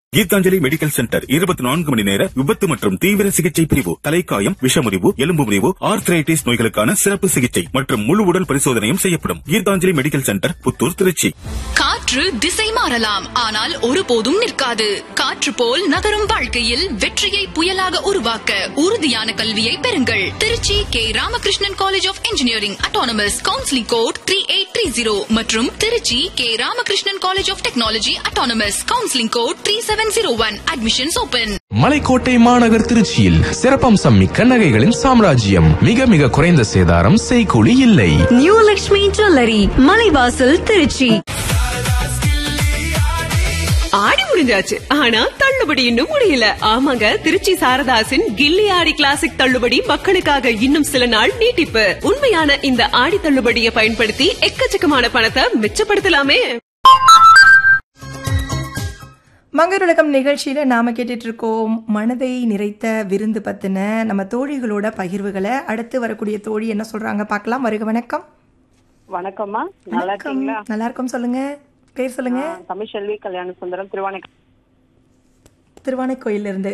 Gitanjali medical centre இருபத்தி நான்கு மணி நேர விபத்து மற்றும் தீவிர சிகிச்சை பிரிவு தலைக்காயம் விஷமுறிவு எலும்பு முறிவு ஆர்த்ரைட்டிஸ் நோய்களுக்கான சிறப்பு சிகிச்சை மற்றும் முழு உடல் பரிசோதனையும் செய்யப்படும் கீதாஞ்சலி மெடிக்கல் சென்டர் புத்தூர் திருச்சி காற்று திசை மாறலாம் ஆனால் ஒருபோதும் நிற்காது காற்று போல் நகரும் வாழ்க்கையில் வெற்றியை புயலாக உருவாக்க உறுதியான கல்வியை பெறுங்கள் Trichy K Ramakrishnan college of engineering autonomous counselling code three eight three zero மற்றும் Trichy K Ramakrishnan college of technology autonomous counselling code three seven zero one admissions open Malaikottai மாநகர் திருச்சியில் சிறப்பம்சம் மிக்க நகைகளின் சாம்ராஜ்யம் மிக மிக குறைந்த சேதாரம் செய்கூலி இல்லை நியூ லக்ஷ்மி ஜுவல்லரி மலைவாசல் திருச்சி ஆடி முடிஞ்சாச்சு ஆனா தள்ளுபடி இன்னும் முடியல ஆமாங்க திருச்சி சாரதாசின் கில்லி ஆடி கிளாசிக் தள்ளுபடி மக்களுக்காக இன்னும் சில நாள் நீட்டிப்பு உண்மையான இந்த ஆடி தள்ளுபடியை பயன்படுத்தி எக்கச்சக்கமான பணத்தை மிச்சப்படுத்தலாமே மங்கருலகம் நிகழ்ச்சியில நாம கேட்டுட்டு இருக்கோம் மனதை நிறைத்த விருந்து பத்தின நம்ம தோழிகளோட பகிர்வுகளை அடுத்து வரக்கூடிய தோழி என்ன சொல்றாங்க பார்க்கலாம் வருக வணக்கம் வணக்கம்மா நல்லா வணக்கம் இருக்கீங்களா நல்லா இருக்கும் சொல்லுங்க பேர் சொல்லுங்க ஆ, தமிழ்செல்வி கல்யாண சுந்தரம் திருவானை திருவானைக்கோயில்ல இருந்து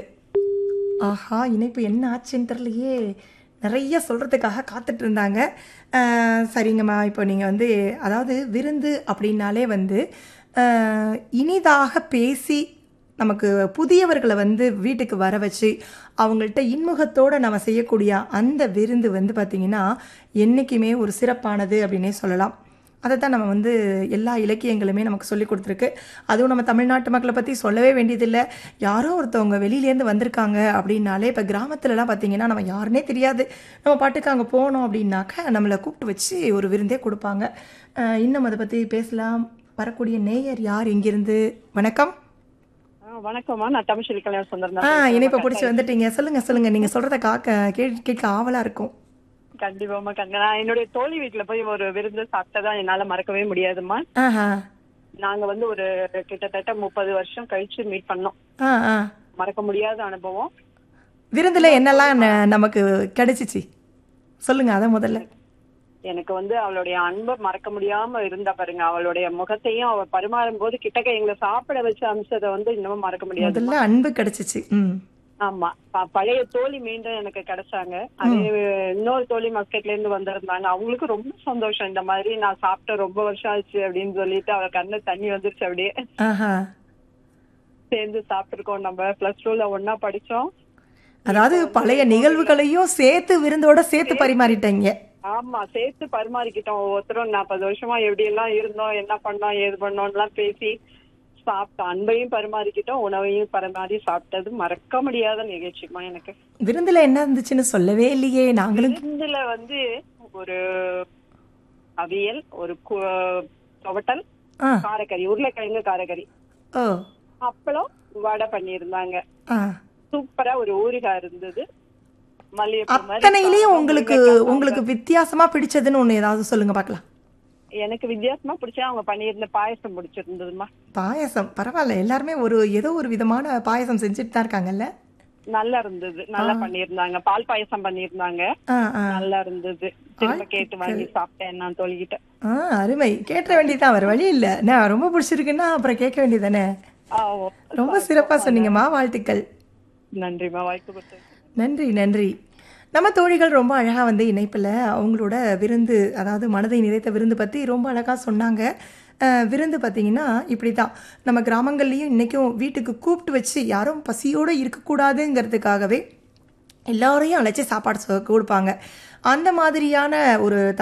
ஆஹா இணைப்பு என்ன ஆச்சுன்னு தெரியலையே நிறைய சொல்கிறதுக்காக காத்துட்டு இருந்தாங்க அஹ், சரிங்கம்மா இப்போ நீங்கள் வந்து அதாவது விருந்து அப்படின்னாலே வந்து அஹ், இனிதாக பேசி நமக்கு புதியவர்களை வந்து வீட்டுக்கு வர வச்சு அவங்கள்ட்ட இன்முகத்தோடு நம்ம செய்யக்கூடிய அந்த விருந்து வந்து பார்த்திங்கன்னா என்றைக்குமே ஒரு சிறப்பானது அப்படின்னே சொல்லலாம் அதை தான் நம்ம வந்து எல்லா இலக்கியங்களுமே நமக்கு சொல்லி கொடுத்துருக்கு அதுவும் நம்ம தமிழ்நாட்டு மக்களை பற்றி சொல்லவே வேண்டியதில்லை யாரோ ஒருத்தவங்க வெளியிலேருந்து வந்திருக்காங்க அப்படின்னாலே இப்போ கிராமத்துலலாம் பார்த்தீங்கன்னா நம்ம யாருனே தெரியாது நம்ம பாட்டுக்கு அங்கே போனோம் அப்படின்னாக்க நம்மளை கூப்பிட்டு வச்சு ஒரு விருந்தே கொடுப்பாங்க அஹ் இன்னும் அதை பற்றி பேசலாம் வரக்கூடிய நேயர் யார் இங்கிருந்து வணக்கம் ஆ, வணக்கம்மா நான் தமிழ்செல்வி கல்யாண சுந்தரம் ஆ தான் இணைப்பை பேசுறேன். பிடிச்சி வந்துட்டீங்க சொல்லுங்க சொல்லுங்க நீங்க சொல்றத காக்க கே- கேட்க ஆவலா இருக்கும் கண்டிப்பாம்மா கண்டி நான் என்னுடைய தோழி வீட்டுல போய் ஒரு விருந்து சாப்பிட்டதா என்னால மறக்கவே முடியாதும்மா ஆஹா நாங்க வந்து ஒரு கிட்டத்தட்ட முப்பது வருஷம் கழிச்சு மீட் பண்ணோம் ஆ ஆ மறக்க முடியாத அனுபவம் விருந்துல என்னெல்லாம் ந- நமக்கு கிடைச்சிச்சு சொல்லுங்க அதை முதல்ல எனக்கு வந்து அவளுடைய அன்பை மறக்க முடியாம இருந்தா பாருங்க அவளுடைய முகத்தையும் அவ பரிமாறும் போது கிட்டக்க எங்களை சாப்பிட வச்சு அம்சத்தை வந்து இன்னமும் மறக்க முடியாது முதல்ல அன்பு கிடைச்சிச்சு ம் ஆமா ப- பழைய தோழி மீண்டும் எனக்கு கிடைச்சாங்க அதே இன்னொரு தோழி மஸ்கட்ல இருந்து வந்திருந்தாங்க அவங்களுக்கு ரொம்ப சந்தோஷம் இந்த மாதிரி நான் சாப்பிட்ட ரொம்ப வருஷம் ஆச்சு அப்படின்னு சொல்லிட்டு அவ கண்ணு தண்ணி வந்துருச்சு அப்படியே ஆஹா சேர்ந்து சாப்பிட்டுருக்கோம் நம்ம பிளஸ் டூல ஒன்னா படிச்சோம் அதாவது பழைய நிகழ்வுகளையும் சேர்த்து விருந்தோட சேர்த்து பரிமாறிட்டீங்க ஆமா சேர்த்து பரிமாறிக்கிட்டோம் ஒவ்வொருத்தரும் நாற்பது வருஷமா எப்படி எல்லாம் இருந்தோம் என்ன பண்ணோம் ஏது பண்ணோம் எல்லாம் பேசி சாப்பிட்டோம் அன்பையும் பரிமாறிக்கிட்டோம் உணவையும் பரிமாறி சாப்பிட்டது மறக்க முடியாத நிகழ்ச்சிமா எனக்கு விருந்துல என்ன இருந்துச்சுன்னு சொல்லவே இல்லையே நாங்களும் விருந்துல வந்து ஒரு அவியல் ஒரு கு- துவட்டல் ஆ காரக்கறி உருளைக்கிழங்கு காரக்கறி ஓ அப்பளம் வடை பண்ணியிருந்தாங்க ஆ சூப்பரா ஒரு ஊறுகாய் இருந்தது மல்லிகைப்பூ மாதிரி அத்தனையிலயும் சாதம், உங்களுக்கு முருங்கைக்காய் உங்களுக்கு வித்தியாசமா பிடிச்சதுன்னு ஒண்ணு ஏதாவது சொல்லுங்க பார்க்கலாம் எனக்கு வித்தியாசமா பிடிச்சா அவங்க பண்ணியிருந்த பாயசம் பிடிச்சிருந்ததுமா பாயசம் பரவாயில்ல எல்லாருமே ஒரு ஏதோ ஒரு விதமான பாயசம் செஞ்சுட்டு தான் இருக்காங்கல்ல நல்லா இருந்தது நல்லா பண்ணியிருந்தாங்க பால் பாயசம் பண்ணியிருந்தாங்க ஆ ஆ நல்லா இருந்தது திரும்ப கேட்டு வாங்கி சாப்பிட்டேன் நான் தொழிகிட்டேன் ஆ அருமை கேட்ட வேண்டியதுதான் வேற வழி இல்ல நான் ரொம்ப பிடிச்சிருக்குன்னா அப்புறம் கேட்க வேண்டியதானே ரொம்ப சிறப்பா சொன்னீங்கம்மா வாழ்த்துக்கள் நன்றிமா வாய்ப்பு கொடுத்தது நன்றி நன்றி நம்ம தோழிகள் ரொம்ப அழகாக வந்து இணைப்பில் அவங்களோட விருந்து அதாவது மனதை நிறைத்த விருந்து பற்றி ரொம்ப அழகாக சொன்னாங்க அஹ், விருந்து பார்த்தீங்கன்னா இப்படி தான் நம்ம கிராமங்கள்லேயும் இன்றைக்கும் வீட்டுக்கு கூப்பிட்டு வச்சு யாரும் பசியோடு இருக்கக்கூடாதுங்கிறதுக்காகவே எல்லாரையும் அழைச்சி சாப்பாடு சொ- கொடுப்பாங்க அந்த மாதிரியான ஒரு